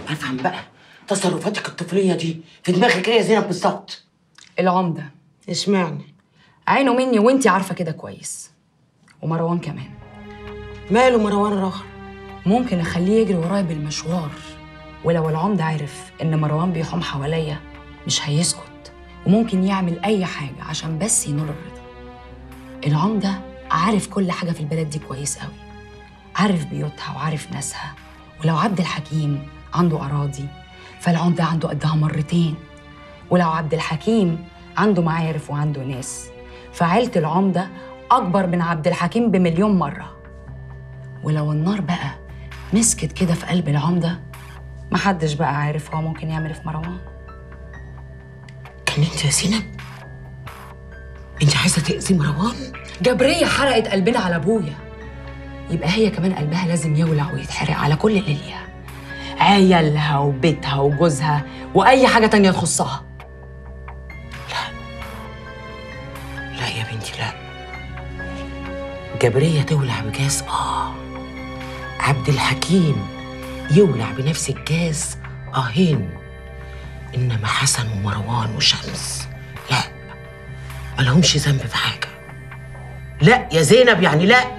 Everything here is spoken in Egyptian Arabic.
افهم بقى تصرفاتك الطفليه دي في دماغك ايه يا زينب بالظبط العمده اشمعنى عينه مني وانتي عارفه كده كويس ومروان كمان ماله مروان راخر ممكن اخليه يجري ورايا بالمشوار ولو العمده عرف ان مروان بيحوم حواليا مش هيسكت وممكن يعمل اي حاجه عشان بس ينول الرضا العمده عارف كل حاجه في البلد دي كويس قوي عارف بيوتها وعارف ناسها ولو عبد الحكيم عنده اراضي فالعمده عنده قدها مرتين ولو عبد الحكيم عنده معارف وعنده ناس فعيله العمده اكبر من عبد الحكيم بمليون مره ولو النار بقى مسكت كده في قلب العمده محدش بقى عارف هو ممكن يعمل إيه في مروان كان انت يا زينب انت عايزه تاذي مروان جبرية حرقت قلبنا على ابويا يبقى هي كمان قلبها لازم يولع ويتحرق على كل اللي ليها عيالها وبيتها وجوزها واي حاجه تانية تخصها لا يا بنتي لا جبرية تولع بجاز اه عبد الحكيم يولع بنفس الجاز اهين انما حسن ومروان وشمس لا ملهمش ذنب في حاجة لا يا زينب يعني لا